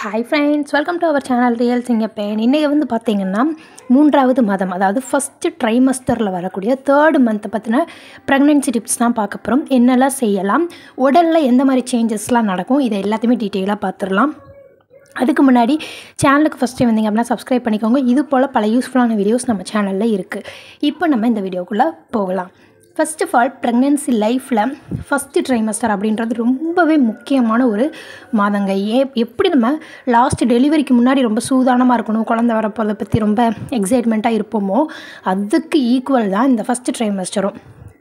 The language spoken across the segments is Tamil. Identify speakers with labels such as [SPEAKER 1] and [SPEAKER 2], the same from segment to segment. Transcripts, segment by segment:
[SPEAKER 1] hi friends welcome to our channel real சிங்கப்பேன் இன்றைக்கி வந்து பார்த்திங்கன்னா மூன்றாவது மாதம் அதாவது ஃபஸ்ட்டு ட்ரைமஸ்டரில் வரக்கூடிய தேர்டு மந்த்தை பற்றின ப்ரெக்னென்சி டிப்ஸ் தான் பார்க்க போகிறோம் என்னெல்லாம் செய்யலாம் உடலில் எந்த மாதிரி சேஞ்சஸ்லாம் நடக்கும் இதை எல்லாத்தையுமே டீட்டெயிலாக பார்த்துடலாம் அதுக்கு முன்னாடி சேனலுக்கு ஃபஸ்ட் டைம் வந்தீங்க அப்படின்னா சப்ஸ்கிரைப் பண்ணிக்கோங்க இது போல் பல யூஸ்ஃபுல்லான வீடியோஸ் நம்ம சேனலில் இருக்குது இப்போ நம்ம இந்த வீடியோக்குள்ளே போகலாம் ஃபர்ஸ்ட் ஆஃப் ஆல் ப்ரெக்னென்சி லைஃப்பில் ஃபஸ்ட்டு ட்ரைமஸ்டர் அப்படின்றது ரொம்பவே முக்கியமான ஒரு மாதங்க ஏ எப்படி நம்ம லாஸ்ட் டெலிவரிக்கு முன்னாடி ரொம்ப சூதானமாக இருக்கணும் குழந்தை வரப்போதை பற்றி ரொம்ப எக்ஸைட்மெண்ட்டாக இருப்போமோ அதுக்கு ஈக்குவல் தான் இந்த ஃபஸ்ட்டு ட்ரைமஸ்டரும்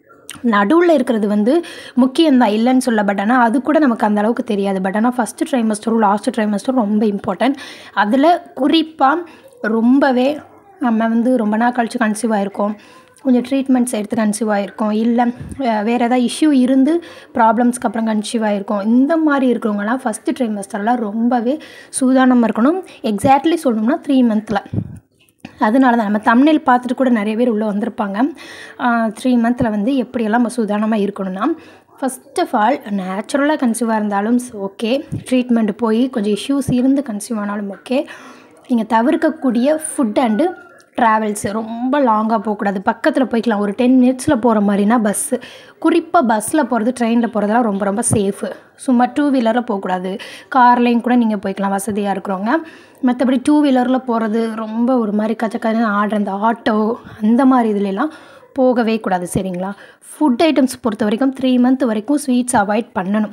[SPEAKER 1] நடுவில் இருக்கிறது வந்து முக்கியம்தான் இல்லைன்னு சொல்ல பட் ஆனால் அது கூட நமக்கு அந்த அளவுக்கு தெரியாது பட் ஆனால் ஃபஸ்ட்டு ட்ரைமஸ்டரும் லாஸ்ட் ட்ரைமஸ்டரும் ரொம்ப இம்பார்ட்டன்ட் அதில் குறிப்பாக ரொம்பவே நம்ம வந்து ரொம்ப நாள் கழித்து கன்சீவ் ஆகிருக்கோம் கொஞ்சம் ட்ரீட்மெண்ட்ஸ் எடுத்து கன்சீவ் ஆகிருக்கோம் இல்லை வேறு ஏதாவது இஷ்யூ இருந்து ப்ராப்ளம்ஸ்க்கு அப்புறம் கன்சீவ் ஆகிருக்கோம் இந்த மாதிரி இருக்கிறவங்கலாம் ஃபஸ்ட்டு ட்ரைமஸ்டரில் ரொம்பவே சூதானமாக இருக்கணும் எக்ஸாக்ட்லி சொல்லணும்னா த்ரீ மந்தில் அதனால தான் நம்ம தமிழில் பார்த்துட்டு கூட நிறைய பேர் உள்ளே வந்திருப்பாங்க த்ரீ மந்தில் வந்து எப்படியெல்லாம் நம்ம சூதானமாக இருக்கணும்னா ஃபஸ்ட் ஆஃப் ஆல் நேச்சுரலாக கன்சீவாக இருந்தாலும் ஓகே ட்ரீட்மெண்ட் போய் கொஞ்சம் இஷ்யூஸ் இருந்து கன்சீவ் ஆனாலும் ஓகே நீங்கள் தவிர்க்கக்கூடிய ஃபுட் அண்டு ட்ராவல்ஸு ரொம்ப லாங்காக போகக்கூடாது பக்கத்தில் போய்க்கலாம் ஒரு டென் மினிட்ஸில் போகிற மாதிரினா பஸ்ஸு குறிப்பாக பஸ்ஸில் போகிறது ட்ரெயினில் போகிறதெல்லாம் ரொம்ப ரொம்ப சேஃபு சும்மா டூ வீலரில் போகக்கூடாது கார்லேயும் கூட நீங்கள் போய்க்கலாம் வசதியாக இருக்கிறவங்க மற்றபடி டூ வீலரில் போகிறது ரொம்ப ஒரு மாதிரி கச்சக்கன்னு ஆடுற அந்த ஆட்டோ அந்த மாதிரி இதுலலாம் போகவே கூடாது சரிங்களா ஃபுட் ஐட்டம்ஸ் பொறுத்த வரைக்கும் த்ரீ மந்த் வரைக்கும் ஸ்வீட்ஸ் அவாய்ட் பண்ணணும்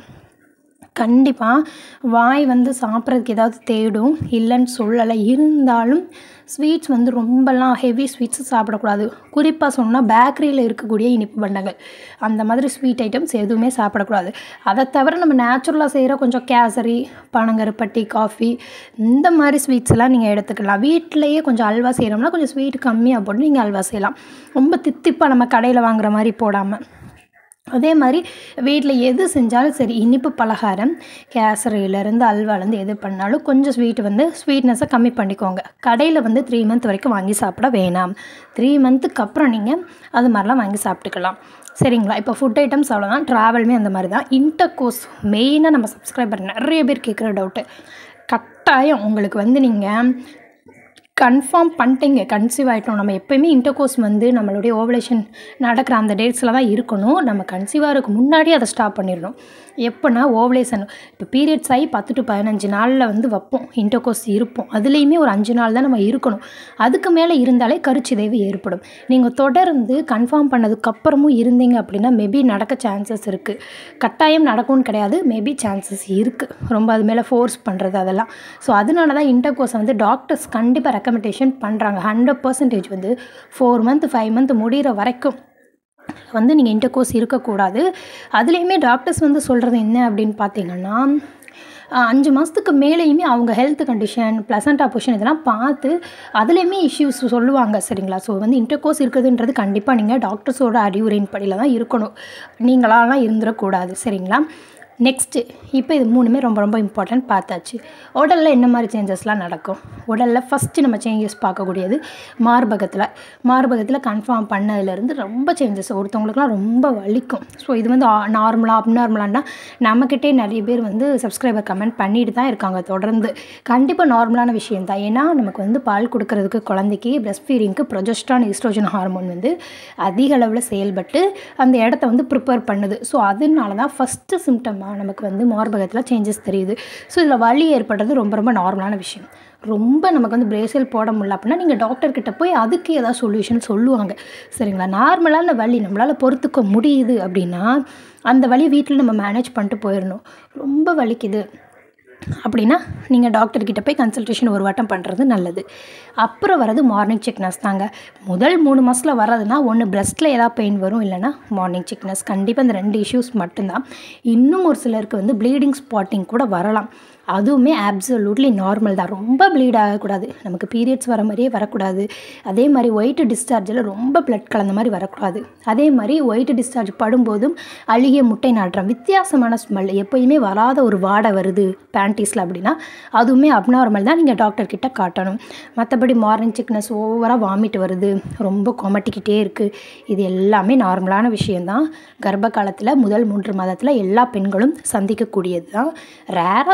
[SPEAKER 1] கண்டிப்பாக வாய் வந்து சாப்பிட்றதுக்கு ஏதாவது தேடும் இல்லைன்னு சொல்லலை இருந்தாலும் ஸ்வீட்ஸ் வந்து ரொம்பலாம் ஹெவி ஸ்வீட்ஸு சாப்பிடக்கூடாது குறிப்பாக சொன்னால் பேக்கரியில் இருக்கக்கூடிய இனிப்பு பண்டங்கள் அந்த மாதிரி ஸ்வீட் ஐட்டம்ஸ் எதுவுமே சாப்பிடக்கூடாது அதை தவிர நம்ம நேச்சுரலாக செய்கிற கொஞ்சம் கேசரி பனங்கருப்பட்டி காஃபி இந்த மாதிரி ஸ்வீட்ஸ் எல்லாம் நீங்கள் எடுத்துக்கலாம் வீட்டிலையே கொஞ்சம் அல்வா செய்கிறோம்னா கொஞ்சம் ஸ்வீட் கம்மியாக போட்டு நீங்கள் அல்வா செய்யலாம் ரொம்ப தித்திப்பாக நம்ம கடையில் வாங்குற மாதிரி போடாமல் அதே மாதிரி வீட்டில் எது செஞ்சாலும் சரி இனிப்பு பலகாரம் கேசரியிலேருந்து அல்வாலேருந்து எது பண்ணாலும் கொஞ்சம் ஸ்வீட் வந்து ஸ்வீட்னஸை கம்மி பண்ணிக்கோங்க கடையில் வந்து த்ரீ மந்த் வரைக்கும் வாங்கி சாப்பிட வேணாம் த்ரீ மந்த்துக்கு அப்புறம் நீங்கள் அது மாதிரிலாம் வாங்கி சாப்பிட்டுக்கலாம் சரிங்களா இப்போ ஃபுட் ஐட்டம்ஸ் அவ்வளோதான் ட்ராவலுமே அந்த மாதிரி தான் இன்டர் கோர்ஸ் மெயினாக நம்ம சப்ஸ்கிரைபர் நிறைய பேர் கேட்குற டவுட்டு கட்டாயம் உங்களுக்கு வந்து நீங்கள் கன்ஃபார்ம் பண்ணிட்டீங்க கன்சீவ் ஆகிட்டோம் நம்ம எப்போயுமே இன்டர்கோர்ஸ் வந்து நம்மளுடைய ஓவலேஷன் நடக்கிற அந்த டேட்ஸில் தான் இருக்கணும் நம்ம கன்சீவ் ஆகிறதுக்கு முன்னாடி அதை ஸ்டாப் பண்ணிடணும் எப்போனா ஓவலேஷன் இப்போ பீரியட்ஸ் ஆகி பத்து டு பதினஞ்சு நாளில் வந்து வைப்போம் இன்டர்கோர்ஸ் இருப்போம் அதுலேயுமே ஒரு அஞ்சு நாள் தான் நம்ம இருக்கணும் அதுக்கு மேலே இருந்தாலே கருச்சிதைவு ஏற்படும் நீங்கள் தொடர்ந்து கன்ஃபார்ம் பண்ணதுக்கப்புறமும் இருந்தீங்க அப்படின்னா மேபி நடக்க சான்சஸ் இருக்குது கட்டாயம் நடக்கும்னு கிடையாது மேபி சான்சஸ் இருக்குது ரொம்ப அது மேலே ஃபோர்ஸ் பண்ணுறது அதெல்லாம் ஸோ அதனால தான் இன்டர்கோர்ஸை வந்து டாக்டர்ஸ் கண்டிப்பாக ரெக்கமெண்டேஷன் பண்ணுறாங்க ஹண்ட்ரட் பர்சன்டேஜ் வந்து ஃபோர் மந்த் ஃபைவ் மந்த் முடிகிற வரைக்கும் வந்து நீங்கள் இன்டர் கோர்ஸ் இருக்கக்கூடாது அதுலேயுமே டாக்டர்ஸ் வந்து சொல்கிறது என்ன அப்படின்னு பார்த்தீங்கன்னா அஞ்சு மாதத்துக்கு மேலேயுமே அவங்க ஹெல்த் கண்டிஷன் ப்ளசண்ட் பொசிஷன் இதெல்லாம் பார்த்து அதுலேயுமே இஷ்யூஸ் சொல்லுவாங்க சரிங்களா ஸோ வந்து இன்டர் கோர்ஸ் இருக்குதுன்றது கண்டிப்பாக நீங்கள் டாக்டர்ஸோட அறிவுரையின் படியில் தான் இருக்கணும் நீங்களாலாம் இருந்துடக்கூடாது சரிங்களா நெக்ஸ்ட்டு இப்போ இது மூணுமே ரொம்ப ரொம்ப இம்பார்ட்டன்ட் பார்த்தாச்சு உடலில் என்ன மாதிரி சேஞ்சஸ்லாம் நடக்கும் உடலில் ஃபஸ்ட்டு நம்ம சேஞ்சஸ் பார்க்கக்கூடியது மார்பகத்தில் மார்பகத்தில் கன்ஃபார்ம் பண்ணதுலேருந்து ரொம்ப சேஞ்சஸ் ஒருத்தவங்களுக்குலாம் ரொம்ப வலிக்கும் ஸோ இது வந்து நார்மலாக அப்நார்மலான்னா நம்மக்கிட்டே நிறைய பேர் வந்து சப்ஸ்கிரைபர் கமெண்ட் பண்ணிட்டு தான் இருக்காங்க தொடர்ந்து கண்டிப்பாக நார்மலான விஷயம் தான் ஏன்னா நமக்கு வந்து பால் கொடுக்கறதுக்கு குழந்தைக்கு பிரஸ்ட் ஃபீடிங்க்கு ப்ரொஜெஸ்ட்ரான் ஈஸ்ட்ரோஜன் ஹார்மோன் வந்து அதிக அளவில் செயல்பட்டு அந்த இடத்த வந்து ப்ரிப்பேர் பண்ணுது ஸோ அதனால தான் ஃபஸ்ட்டு சிம்டம் நமக்கு வந்து மார்பகத்தில் சேஞ்சஸ் தெரியுது ஸோ இதில் வலி ஏற்படுறது ரொம்ப ரொம்ப நார்மலான விஷயம் ரொம்ப நமக்கு வந்து பிரேசல் போட முடியல அப்படின்னா நீங்கள் டாக்டர்கிட்ட போய் அதுக்கு ஏதாவது சொல்யூஷன் சொல்லுவாங்க சரிங்களா நார்மலான வலி நம்மளால் பொறுத்துக்க முடியுது அப்படின்னா அந்த வலி வீட்டில் நம்ம மேனேஜ் பண்ணிட்டு போயிடணும் ரொம்ப வலிக்குது அப்படின்னா நீங்கள் டாக்டர்கிட்ட போய் கன்சல்டேஷன் ஒரு வட்டம் பண்ணுறது நல்லது அப்புறம் வரது மார்னிங் சிக்னஸ் தாங்க முதல் மூணு மாதத்தில் வர்றதுனா ஒன்று பிரெஸ்ட்டில் ஏதாவது பெயின் வரும் இல்லைனா மார்னிங் சிக்னஸ் கண்டிப்பாக இந்த ரெண்டு இஷ்யூஸ் மட்டும்தான் இன்னும் ஒரு சிலருக்கு வந்து ப்ளீடிங் ஸ்பாட்டிங் கூட வரலாம் அதுவுமே ஆப்சல்யூட்லி நார்மல் தான் ரொம்ப ப்ளீட் ஆகக்கூடாது நமக்கு பீரியட்ஸ் வர மாதிரியே வரக்கூடாது அதே மாதிரி ஒயிட் டிஸ்சார்ஜில் ரொம்ப பிளட் கலந்த மாதிரி வரக்கூடாது அதே மாதிரி ஒயிட் டிஸ்சார்ஜ் படும்போதும் அழுகிய முட்டை நாற்றம் வித்தியாசமான ஸ்மெல் எப்போயுமே வராத ஒரு வாடை வருது பேண்டீஸில் அப்படின்னா அதுவுமே அப்நார்மல் தான் நீங்கள் டாக்டர் கிட்ட காட்டணும் மற்றபடி மார்னிங் சிக்னஸ் ஓவராக வாமிட் வருது ரொம்ப கொமட்டிக்கிட்டே இருக்குது இது எல்லாமே நார்மலான விஷயந்தான் கர்ப்ப காலத்தில் முதல் மூன்று மாதத்தில் எல்லா பெண்களும் சந்திக்கக்கூடியது தான் ரேராக ஒரு சில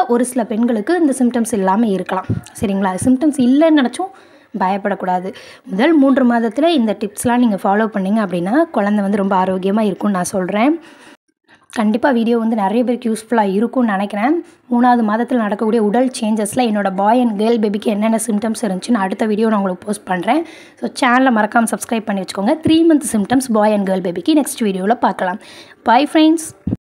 [SPEAKER 1] சில பெண்களுக்கு இந்த சிம்டம்ஸ் இல்லாமல் இருக்கலாம் சரிங்களா சிம்டம்ஸ் இல்லைன்னு நினச்சும் பயப்படக்கூடாது முதல் மூன்று மாதத்தில் இந்த டிப்ஸ்லாம் நீங்கள் ஃபாலோ பண்ணீங்க அப்படின்னா குழந்தை வந்து ரொம்ப ஆரோக்கியமாக இருக்கும்னு நான் சொல்கிறேன் கண்டிப்பாக வீடியோ வந்து நிறைய பேருக்கு யூஸ்ஃபுல்லாக இருக்கும்னு நினைக்கிறேன் மூணாவது மாதத்தில் நடக்கக்கூடிய உடல் சேஞ்சஸில் என்னோட பாய் அண்ட் கேர்ள் பேபிக்கு என்னென்ன சிம்டம்ஸ் இருந்துச்சுன்னு அடுத்த வீடியோ நான் உங்களுக்கு போஸ்ட் பண்ணுறேன் ஸோ சேனலை மறக்காமல் சப்ஸ்கிரைப் பண்ணி வச்சுக்கோங்க three month symptoms boy and girl பேபிக்கு நெக்ஸ்ட் வீடியோவில் பார்க்கலாம் பாய் ஃப்ரெண்ட்ஸ்